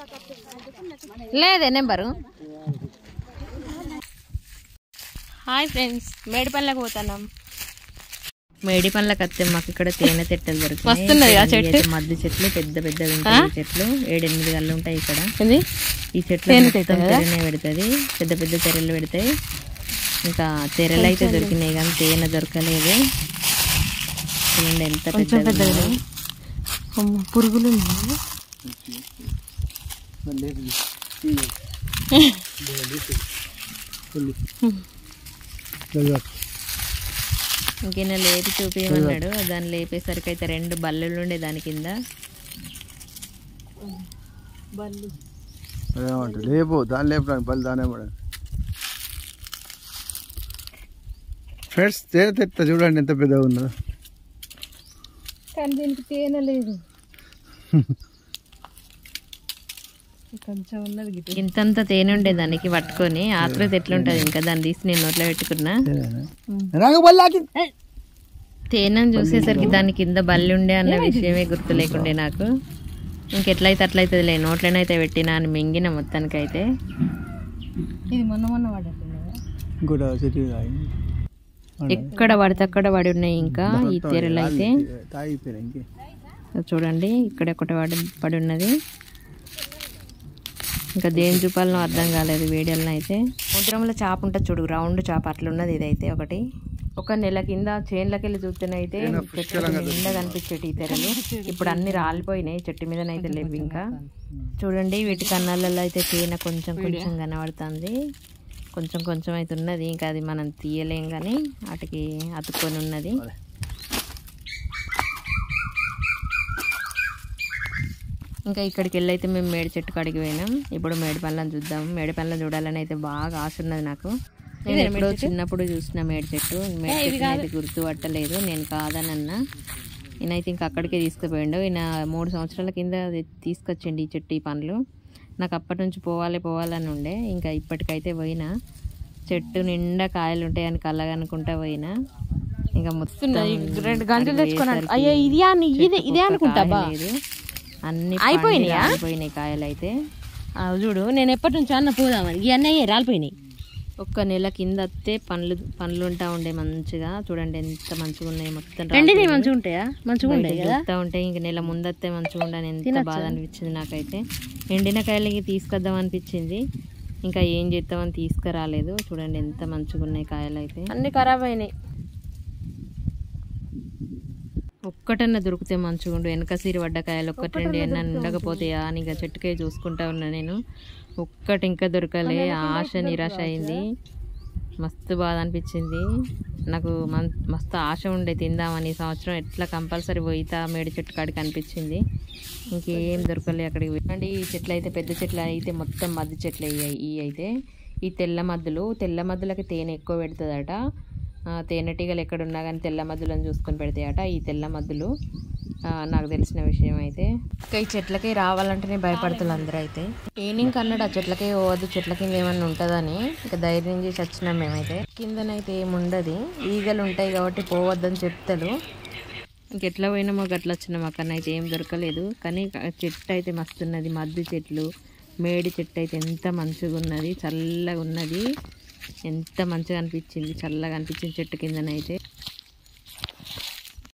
లేదే number hi friends మేడి పనులకు పోతున్నాం మేడి పండ్లకు వస్తే మాకు ఇక్కడ తేనె చెట్టలు దొరుకుతాయి వస్తున్నది ఆ చెట్టు? మద్ది చెట్లు పెద్ద పెద్దగా ఉంటాయి ఈ చెట్లు ఏడెనిమిది గళ్ళు ఉంటాయి ఇక్కడ ఇది ఈ చెట్లు తేనె మొత్తం చెట్టు కదా? తెరనే పెడుతుంది పెద్ద పెద్ద తెరలు పెడతాయి ఇంకా తెరలు అయితే దొరికినాయి కానీ తేనె దొరకలేదు చూడండి ఎంత కొంచెం పెద్దగా పెద్దగా ఉందో. అమ్మ, పురుగులు ఉన్నాయి. ఇంకెన్న లేపి చూపించమన్నాడు దాన్ని లేపేసరికి అయితే రెండు బల్లులు ఉండే దాని కింద ఏమంటారు లేపు దాన్ని లేపడానికి బలి దానే పడ ఫ్రెండ్స్ తేనె తెత్త చూడండి ఎంత పెద్దగా ఉన్నదో కానీ దీనికి తేనె లేదు కొంచెం ఉన్నది గిట్ట ఇంతంత తేనె ఉండే దానికి పట్టుకొని ఆత్రత ఎట్లుంటది ఇంకా దాన్ని తీసి నేను నోట్లో పెట్టుకున్నా రాగ బల్లి ఆకి తేనెను చూసేసరికి దాని కింద బల్లి ఉండే అన్న విషయమే గుర్తు లేకుండే నాకు ఇంకెట్లయితే అట్లయితే లే నోట్లోనైతే పెట్టినా అని మింగిన మొత్తానికైతే ఇది మొన్న మొన్న వాడట్లేదు ఇంకోటి చెట్టు ఎక్కడ పడితే అక్కడ పడి ఉన్నాయి ఇంకా ఈ తెరలు అయితే తాగిపోయినా ఇంకే చూడండి ఇక్కడ ఒకటి పడి పడి ఉన్నది ఇంకా దేని చూపాలనో అర్థం కాలేదు వీడియోలను అయితే సముద్రంలో చేప ఉంటుంది చూడు రౌండ్ చేప అట్లున్నది ఇదైతే ఒకటి ఒక నెల కింద చేన్లకి వెళ్ళి చూస్తేనైతే చెట్లకు నిండా కనిపించేటి ఈ తెరలు ఇప్పుడు అన్ని రాలిపోయినాయి చెట్టు మీదనైతే లేవు ఇంకా చూడండి వీటి కన్నాలలో అయితే తేనె కొంచెం కొంచెం కనబడుతుంది కొంచెం కొంచెం అయితే ఉన్నది ఇంకా అది మనం తీయలేం కానీ వాటికి అతుక్కొని ఉన్నది ఇంకా ఇక్కడికి వెళ్ళి అయితే మేము మేడి చెట్టు కాడికి పోయినాం ఇప్పుడు మేడి పళ్ళని చూద్దాం మేడి పళ్ళని చూడాలని అయితే బాగా ఆశ ఉన్నది నాకు నేను ఎప్పుడో చిన్నప్పుడు చూసిన మేడి చెట్టు మేడి చెట్టు అయితే గుర్తు పట్టలేదు నేను కాదని అన్నా ఈయనైతే ఇంకా అక్కడికే తీసుకుపోయిండు ఈయన మూడు సంవత్సరాల కింద అది తీసుకొచ్చిండు ఈ చెట్టు ఈ పండ్లు నాకు అప్పటి నుంచి పోవాలి పోవాలని ఉండే ఇంకా ఇప్పటికైతే పోయినా చెట్టు నిండా కాయలు ఉంటాయని కళ్ళగనుకుంటా పోయినా ఇంకా మొత్తం రెండు గంటలు తెచ్చుకున్నాను అయ్యో ఇది అని ఇదే ఇదే అనుకుంటా బా లేదు అన్ని అయిపోయినాయా? పండి రాలిపోయినాయి కాయలు అయితే ఆ, చూడు నేను ఎప్పటి నుంచి అన్న పోదామని ఇవన్నీ రాలిపోయినాయి ఒక్క నెల కింద వస్తే పండ్లు పండ్లు ఉంటా ఉండే మంచిగా చూడండి ఎంత మంచిగా ఉన్నాయి మొత్తం ఎండినవి రాలిపోయినాయి. మంచిగా ఉంటాయా మంచిగా బయట ఉంటాయి కదా చూస్తా ఉంటే ఇంక నెల ముందత్తే మంచిగా ఉండని ఎంత బాధ అనిపించింది నాకైతే ఎండిన కాయలకి తీసుకొద్దాం అనిపించింది ఇంకా ఏం చేద్దామని తీసుకురాలేదు చూడండి ఎంత మంచిగా ఉన్నాయి కాయలు అయితే అన్ని ఖరాబ్ అయినాయి ఒక్కటన్నా దొరికితే మంచిగా ఉండు వెనక సీరి పడ్డ కాయలు ఒక్కటి రెండు ఎన్న ఉండకపోతాయా అని ఇక చెట్టుకే చూసుకుంటా ఉన్నా నేను ఒక్కటి ఇంకా దొరకలే ఆశ నిరాశ అయింది మస్తు బాధ అనిపించింది నాకు మన్ మస్తు ఆశ ఉండే తిందామని ఈ సంవత్సరం ఎట్లా కంపల్సరీ పోయితా మేడి చెట్టు కాడికి అనిపించింది ఇంకేం దొరకలే అక్కడికి పోయి. చూడండి ఈ చెట్లు అయితే పెద్ద చెట్లు అయితే మొత్తం మద్ది చెట్లు అయ్యాయి ఈ అయితే ఈ తెల్ల మద్దులు తెల్ల మద్దులకి తేనె ఎక్కువ పెడుతుందట ఆ, తేనెటీగలు ఎక్కడున్నా కానీ తెల్ల మద్దులను చూసుకొని పెడతాయట ఈ తెల్ల మద్దులు ఆ, నాకు తెలిసిన విషయం అయితే ఇంకా ఈ చెట్లకి రావాలంటేనే భయపడుతున్నారు అందరూ అయితే ఈవినింగ్ అన్నాడు ఆ చెట్లకే పోవద్దు చెట్ల కింద ఏమన్నా ఉంటుందని ఇంకా ధైర్యం చేసి వచ్చినాం మేమైతే కిందనైతే ఏముండదు ఈగలు ఉంటాయి కాబట్టి పోవద్దని చెప్తారు ఇంకెట్లా పోయినామో గట్ల వచ్చినాం అక్కడ అయితే ఏం దొరకలేదు కానీ ఆ చెట్టు అయితే మస్తు ఉన్నది మద్దు చెట్లు మేడి చెట్టు అయితే ఎంత మంచిగా ఉన్నది చల్లగా ఉన్నది ఎంత మంచిగా అనిపించింది చల్లగా అనిపించింది చెట్టు కిందనైతే